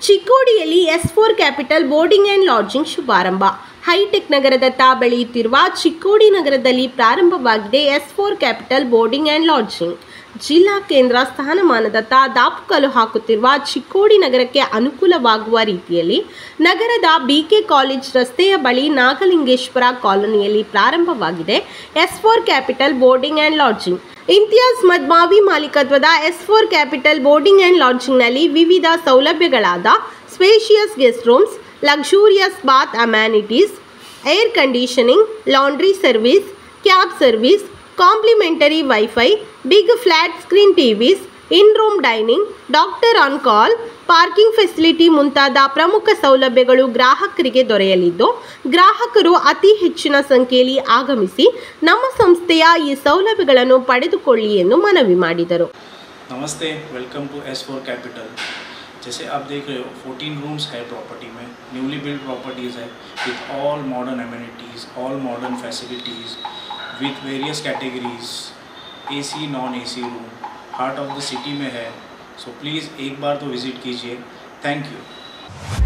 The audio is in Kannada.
ಚಿಕ್ಕೋಡಿಯಲ್ಲಿ S four capital boarding and lodging ಶುಭಾರಂಭ ಹೈಟೆಕ್ ನಗರದತ್ತ ಬೆಳೆಯುತ್ತಿರುವ ಚಿಕ್ಕೋಡಿ ನಗರದಲ್ಲಿ ಪ್ರಾರಂಭವಾಗಿದೆ S four capital boarding and lodging ಜಿಲ್ಲಾ ಕೇಂದ್ರ ಸ್ಥಾನಮಾನದತ್ತ ದಾಪುಕಲು ಹಾಕುತ್ತಿರುವ ಚಿಕ್ಕೋಡಿ ನಗರಕ್ಕೆ ಅನುಕೂಲವಾಗುವ ರೀತಿಯಲ್ಲಿ ನಗರದ ಬಿಕೆ ಕಾಲೇಜ್ ರಸ್ತೆಯ ಬಳಿ ನಾಗಲಿಂಗೇಶ್ವರ ಕಾಲೋನಿಯಲ್ಲಿ ಪ್ರಾರಂಭವಾಗಿದೆ S four capital boarding and lodging Imtiyaz Madmavi ಮಾಲೀಕತ್ವದ S four capital boarding and ಲಾಡ್ಜಿಂಗ್ನಲ್ಲಿ ವಿವಿಧ ಸೌಲಭ್ಯಗಳಾದ spacious guest rooms luxurious bath amenities air conditioning laundry service cab service complimentary wifi big flat screen TVs in room dining doctor on call parking facility ಮುಂತಾದ ಪ್ರಮುಖ ಸೌಲಭ್ಯಗಳು ಗ್ರಾಹಕರಿಗೆ ದೊರೆಯಲಿದ್ದು ಗ್ರಾಹಕರು ಅತಿ ಹೆಚ್ಚಿನ ಸಂಖ್ಯೆಯಲ್ಲಿ ಆಗಮಿಸಿ ನಮ್ಮ ಸಂಸ್ಥೆಯ ಈ ಸೌಲಭ್ಯಗಳನ್ನು ಪಡೆದುಕೊಳ್ಳಿ ಎಂದು ಮನವಿ ಮಾಡಿದರು नमस्ते welcome to S four capital जैसे आप देख रहे हो 14 रूम्स है प्रॉपर्टी में न्यूली बिल्ड प्रॉपर्टीज़ है with all modern amenities all modern facilities with various categories AC non AC room heart of the city में है सो प्लीज़ एक बार तो विज़िट कीजिए थैंक यू